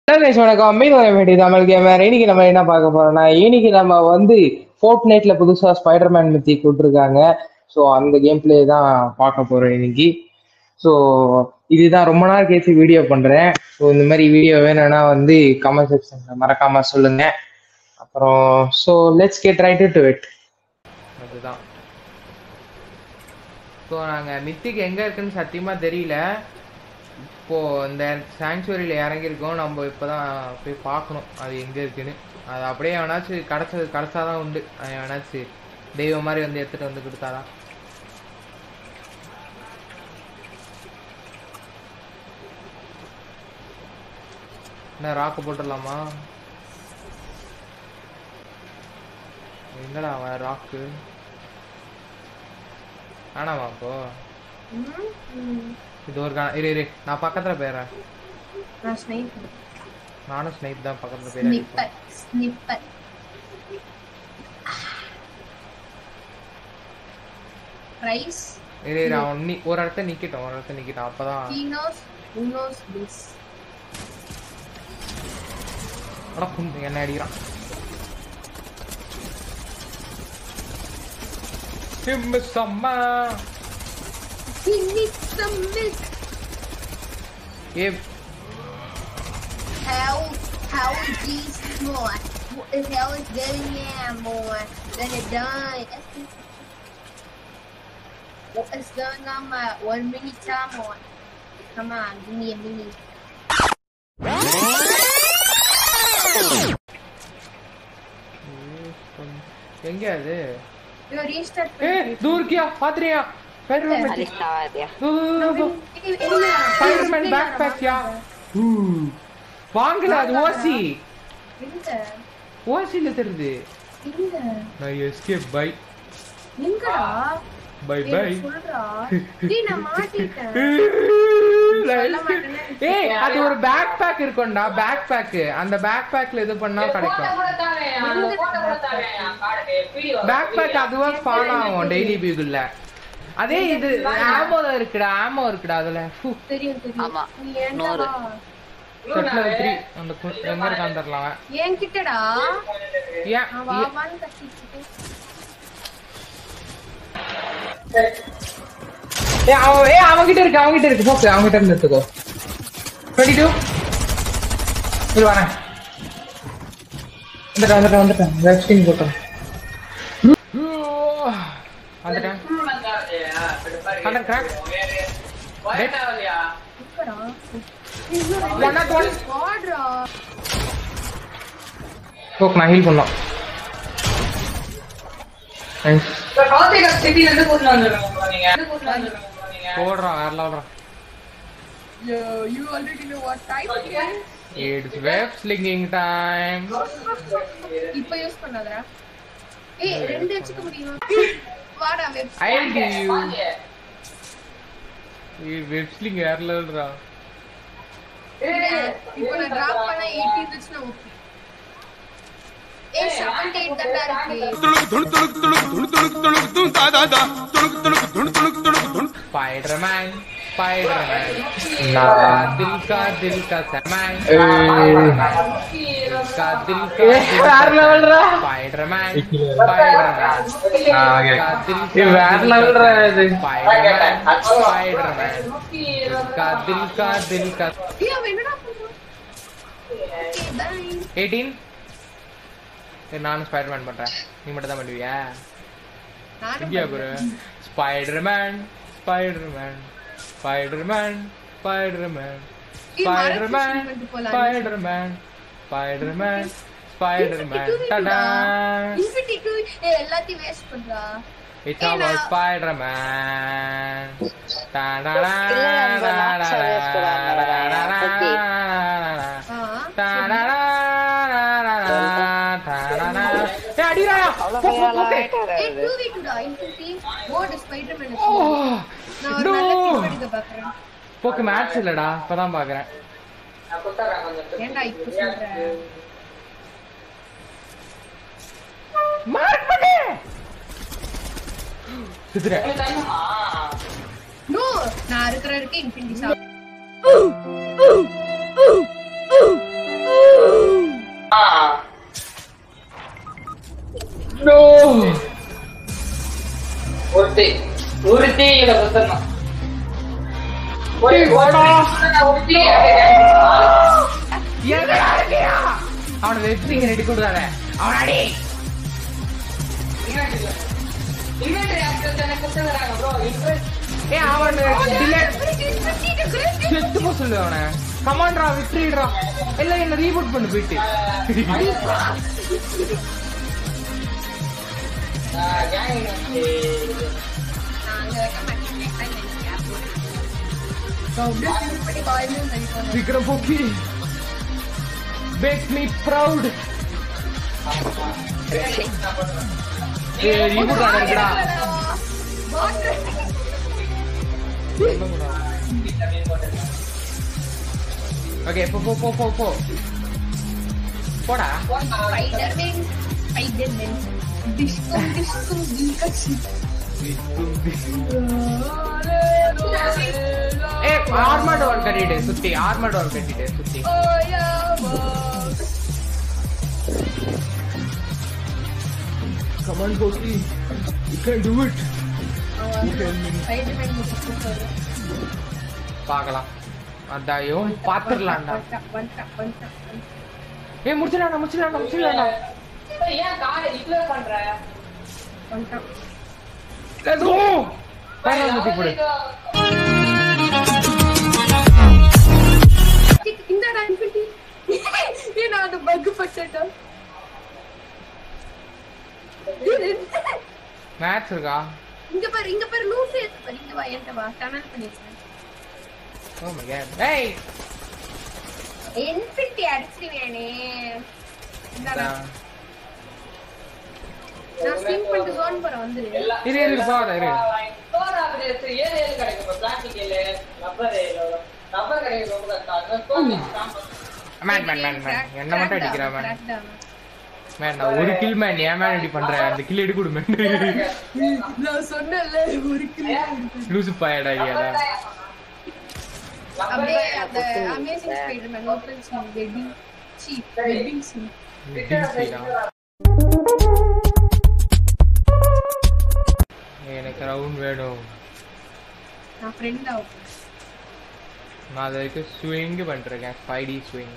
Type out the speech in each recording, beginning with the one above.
Hello guys வணக்கம் மீது வேண்டி தமிழ் கேமர் இன்னைக்கு நம்ம என்ன பார்க்க போறோம்னா இன்னைக்கு நம்ம வந்து ஃபோர்ட் நைட்ல புதுசா ஸ்பைடர்மேன் மித்தி கொடுத்துருக்காங்க ஸோ அந்த கேம் பிளே தான் பார்க்க போறோம் இன்னைக்கு ஸோ இதுதான் ரொம்ப நாள் கழிச்சு வீடியோ பண்றேன் ஸோ இந்த மாதிரி வீடியோ வேணும்னா வந்து கமெண்ட் செக்ஷன்ல மறக்காம சொல்லுங்க அப்புறம் so let's get right to it அதுதான் ஸோ நாங்கள் மித்திக்கு எங்கே இருக்குன்னு சத்தியமாக தெரியல இப்போ இந்த சாங்சுவரியில் இறங்கியிருக்கோம் நம்ம இப்போதான் போய் பார்க்கணும் அது எங்கே இருக்குன்னு அது அப்படியே எவனாச்சும் கிடச்சது கிடச்சாதான் உண்டு அது எவனாச்சும் தெய்வம் மாதிரி வந்து எடுத்துகிட்டு வந்து கொடுத்தாதான் என்ன ராக்கு போட்டுடலாமா எங்கடா அவன் ராக்கு ஆனாவா அப்போ இது ஒரு கா- இரு இரு நான் பக்கத்துல போயிடுறேன் நான் ஸ்னைப்பர் நானும் ஸ்னைப் தான் பக்கத்துல போயிடுறேன் ஸ்னிப்பர் ஸ்னிப்பர் ரைஸ் இரு இரு அவன் நீ ஒரு இடத்த நிக்கட்டும் ஒரு இடத்த நிக்கட்டும் அப்பதான் கீனோஸ் உனோஸ் பிஸ் அட புண்டு என்ன அடிக்கிறான் சிம்மு சம்மா Phoenix some milk. ஏ How how is this more? What the hell is getting there more than it done? What is going on my one minute time on? Come on, give me a minute. எங்க அது Yo, restart ஏ தூர்க்கியா பாத்திரியா Ahí estaba, tía. Spider-Man pack பேக்யா வாங்கல அது ஓசி எங்க ஓசில தெரியுது எங்க நான் எஸ்கேப் பை எங்கடா பை ஏய், பை சொல்றா டேய் நான் மாட்டிட்டேன் ஏய் அது ஒரு பேக் பேக் இருக்கும்டா பேக் பேக் அந்த பேக் பேக்ல இது பண்ணா கிடைக்கும் பேக் பேக் அதுவா ஸ்பான் ஆகும் டெய்லி பியூகுல்ல அதே இது ஆமோ இருக்குடா ஆமோ இருக்குடா அதுல ஃபு, தெரியும் தெரியும் ஆமா. நீ ஏன்டா நூறு. செட்ல த்ரீ அந்த கு- எங்க இருக்கான் தெரியல அவன் ஏன் கிட்டடா ஏன் நான் ஏன்- வாவான்னு கத்திட்டு ஏய் அவன் ஏய் அவன் கிட்ட இருக்கு அவன் கிட்ட இருக்கு போக்கு அவன் கிட்ட இருந்து எடுத்துக்கோ டுவெண்ட்டி டூ இது வரேன் வந்துட்டேன் வந்துட்டேன் வந்துட்டேன் வெப்ஸ்டிங் போட்டேன் வந்துட்டேன் ஹண்ட்ரட் கிராக் இருக்கடா ஒன் நாட் ஒன் வாடுறா போக்கு நான் ஹீல் பண்ணோம் Nice. போடுறான் வேற லெவல்றான் Yo, you already know what type it is. It's web slinging time இப்ப யூஸ் பண்ணாதடா ஏய் ரெண்டு வச்சுக்க முடியுமா வாடா web I give you web sling வேற லெவல்றா இப்போ நான் டிராப் பண்ண 80 இருந்துச்சுன்னா ஓகே ஏய் 78 தட்டா இருக்கு स्पाइडरमैन स्पाइडरमैन ना दिल का दिल का सैमैन दिल का दिल का வேற level ரா. स्पाइडरमैन स्पाइडरमैन का दिल இது வேற level ரா இது. स्पाइडरमैन स्पाइडरमैन का दिल का दिल का ஏய் அவன் என்னடா பண்றான் ஓகே பை 18 சரி நானும் ஸ்பைடர்மேன் பண்றேன் நீ மட்டும் தான் பண்ணுவியா நானும் India bro Spider-Man Spider-Man Spider-Man Spider-Man ஏய், மரத்தை ஸ்பைடர்மேன் shoot பண்ணிட்டு போலாம். ஸ்பைடர்மேன் ஸ்பைடர்மேன் ஸ்பைடர்மேன் Infinity டடா Infinity two, ஏய் எல்லாத்தையும் வேஸ்ட் பண்றா இட்ஸ் ஏய், அபௌட் நான்- ஸ்பைடர்மேன் டடடா இல்ல, நம்ம Max அ waste பண்ணாம Okay. ஆ டடடா டடடா ஏய் அடிடா அவ்வளோ போ, போ, போ, போ. லைட்டா ஏய் இருக்குது 2v2 டா Infinity மோட் ஸ்பைடர்மேன் ஓ நான் ஒரு நல்ல கிளிப் எடுக்க பாக்குறேன் போக்கு மேட்ச் இல்லடா இப்பதான் பாக்குறேன் ஏன்டா இப்ப சொல்ற மார்க் பண்ணு சித்ரே நோ நான் இருக்கிற வரைக்கும் இன்ஃபினிட்டி சா கீழே குத்துறணும் போய் ஓடா ஒட்டி எங்கடா இருக்கியா அவனை வெற்றி ரெடி கொடுத்தாத அவன் அடி இன்வென்டரி ஆக்சஸ் எனக்கு குத்துறாங்க ப்ரோ ஏ அவன் delete செத்து போ சொல்லு அவனை கமாண்ட்ரா விட்டுடுறா இல்ல என்ன ரீபூட் பண்ணு போயிட்டு விக்ரம் போக்கி மேக் மீ ப்ரௌட் ஏ ரீபூட் ஆடுறா ஓகே போ போ போ போ போ போடா Spider-Man, Spider-Man. Disco, disco, disco. ஏ ஆர்மர்ட் ஒன் கட்டிட்டு சுத்தி ஆர்மர்ட் ஒன் கட்டிட்டு சுத்தி Oh, yeah, boss. கமான் போக்கி you can do it Spider-Man disco. பார்க்கலாம் அதாயோ பாத்துடலாம்டா One tap, one tap, one tap, one tap. ஏ முடிச்சிடலாம்டா முடிச்சிடலாம்டா முடிச்சிடலாம்டா ஏன் காரை இக்னோர் பண்ற One tap. லெட்ஸ் கோ பரவாயில்ல முத்தி போடு இந்தாடா infinity. ஏன் நான் அந்த bug பட்டேன்டா? மேட்ச் இருக்கா இங்க பாரு இங்க பாரு லூசு பாரு இங்க வா என்கிட்ட வா டனல் பண்ணிருக்கேன் ஓ மை காட் ஏய் இன்ஃபினிட்டி அடிச்சிருவேனே இந்தாடா நான் ஸ்விங் பண்ணிட்டு ஜோன் போற வந்துரு இரு இரு போற இரு ஸ்டோர் ஆகுது ஏழு ஏழு கிடைக்கும் பிளாஸ்டிக் ரப்பர் ரப்பர் கிடைக்கும் ரொம்ப கஷ்டம் மேன் மேன் மேன் மேன் என்ன மட்டும் அடிக்கிறா மேன் Crack down. மேன் நான் ஒரு கில் மேன் ஏன் மேன் இப்படி பண்ற அந்த கில் எடு கொடு மேன் நான் சொன்னேன்ல ஒரு கிலோ லூசு பாயடா ஐயா அப்படியே அந்த amazing Spider-Man open scene wedding see wedding scene எனக்கு ரவுண்ட் வேணும் நான் ஃப்ரெண்ட் ஆகும் நான் அது வரைக்கும் ஸ்விங் பண்ணிருக்கேன் ஃபைவ் டி ஸ்விங்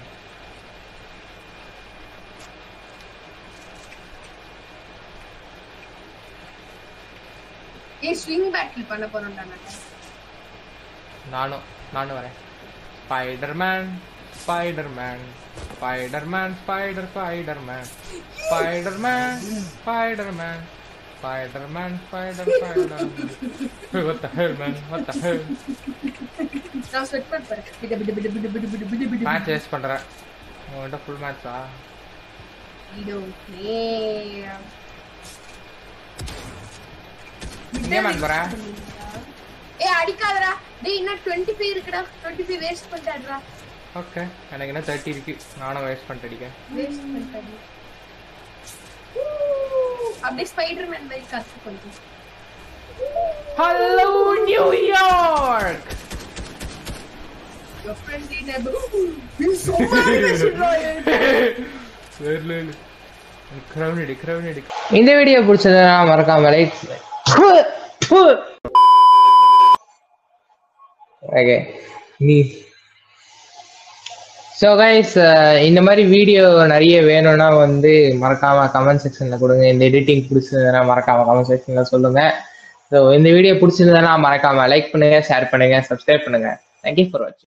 ஏய் ஸ்விங் பேட்டில் பண்ண போறோம்டா நான் நானும் நானும் வரேன் Spider-Man Spider-Man Spider-Man spider Spider-Man Spider-Man Spider-Man Spider-Man spider Spider-Man what the hell man what the hell நான் ஸ்வெட் பண்ண போறேன் பிட பிட பிட பிட பிட பிட பிட பிட மேட்ச் வேஸ்ட் பண்றேன் உன்கிட்ட ஃபுல் மேட்சா பிட ஓகே எங்க மேன் போற ஏய் அடிக்காதடா டேய் இன்னும் 25 இருக்குடா 25 வேஸ்ட் பண்ணிட்டாடுடா ஓகே எனக்கு என்ன தேர்ட்டி இருக்கு நானும் வேஸ்ட் பண்ணிட்டு அடிக்கேன் வேஸ்ட் பண்ணிட்டாடி அப்படியே ஸ்பைடர்மேன் மாதிரி கத்து கொஞ்சம் hello New York Your friendly neighbor. You so motivated, Ryan. இந்த வீடியோ பிடிச்சதுன்னா மறக்காம லைக் ஓகே நீ ஸோ கைஸ் இந்த மாதிரி வீடியோ நிறைய வேணும்னா வந்து மறக்காம கமெண்ட் செக்ஷன்ல கொடுங்க இந்த எடிட்டிங் பிடிச்சதுன்னா மறக்காம கமெண்ட் செக்ஷன்ல சொல்லுங்க ஸோ இந்த வீடியோ பிடிச்சிருந்ததுன்னா மறக்காம லைக் பண்ணுங்க ஷேர் பண்ணுங்க சப்ஸ்கிரைப் பண்ணுங்க தேங்க்யூ ஃபார் வாட்சிங்